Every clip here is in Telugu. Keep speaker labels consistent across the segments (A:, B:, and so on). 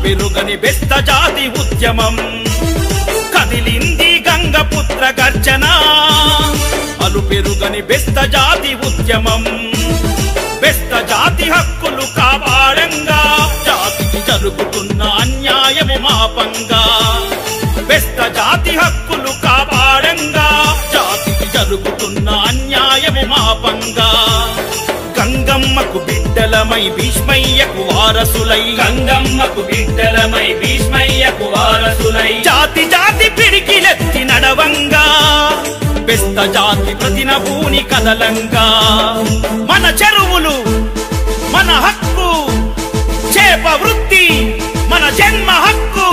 A: పెరుగని బెస్త జాతి ఉద్యమం కదిలింది గంగపుత్ర గర్జన అలు పెరుగని బెస్త జాతి ఉద్యమం బెస్త జాతి హక్కులు కాపాడంగా జాతికి జరుగుతున్న అన్యాయము మాపంగా బెస్త జాతి హక్కులు కాపాడంగా జాతికి జరుగుతున్న అన్యాయము మాపంగా గంగమ్మకు బిడ్డలమై భీష్మయ్యకు వారసులై
B: గంగమ్మకు బిడ్డలమై భీష్మయ్యకు వారసులై
A: జాతి జాతి పిడికిలెత్తి నడవంగా బెస్త జాతి ప్రతినభూని కదలంగా మన చెరువులు మన హక్కు చేప వృత్తి మన జన్మ హక్కు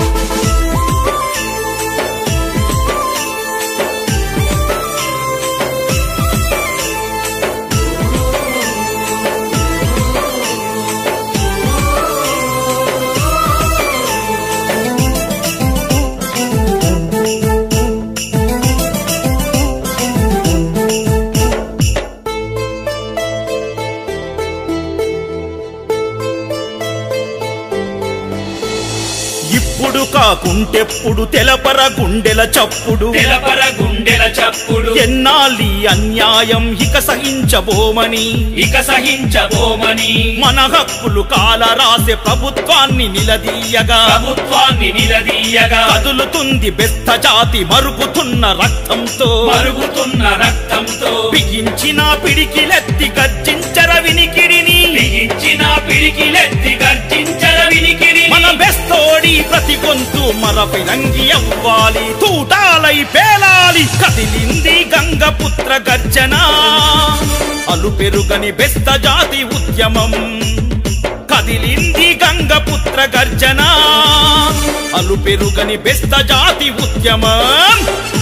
A: ఇప్పుడు కాకుంటెప్పుడు తెలపర గుండెల చప్పుడు
B: తెలపర గుండెల చప్పుడు
A: ఎన్నాళ్ళి అన్యాయం ఇక సహించబోమని
B: ఇక సహించబోమని
A: మన హక్కులు కాల రాసే ప్రభుత్వాన్ని నిలదీయగా
B: ప్రభుత్వాన్ని నిలదీయగా
A: కదులుతుంది బెస్త జాతి మరుగుతున్న రక్తంతో
B: మరుగుతున్న రక్తంతో
A: బిగించిన పిడికిలెత్తి గర్జించర వినికిడిని
B: బిగించిన పిడికిలెత్తి గర్జించర వినికిడి
A: మన బెస్తోడి ప్రతి గొంతు మన ఫిరంగి అవ్వాలి తూటాలై పేలాలి కదిలింది గంగపుత్ర గర్జన అలు పెరుగని బెస్త జాతి ఉద్యమం కదిలింది గంగపుత్ర గర్జన అలు పెరుగని బెస్త జాతి ఉద్యమం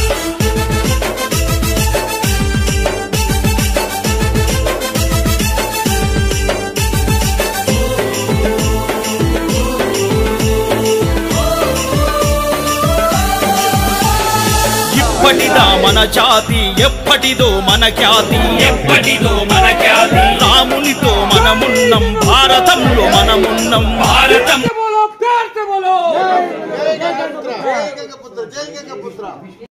A: ఇప్పటిదా మన జాతి ఎప్పటిదో మన ఖ్యాతి
B: ఎప్పటిదో మన ఖ్యాతి
A: రామునితో మనమున్నం భారతంలో మనమున్నం
B: భారతం
C: बोलो प्यार से बोलो
D: జై గంగపుత్ర జై గంగపుత్ర జై గంగపుత్ర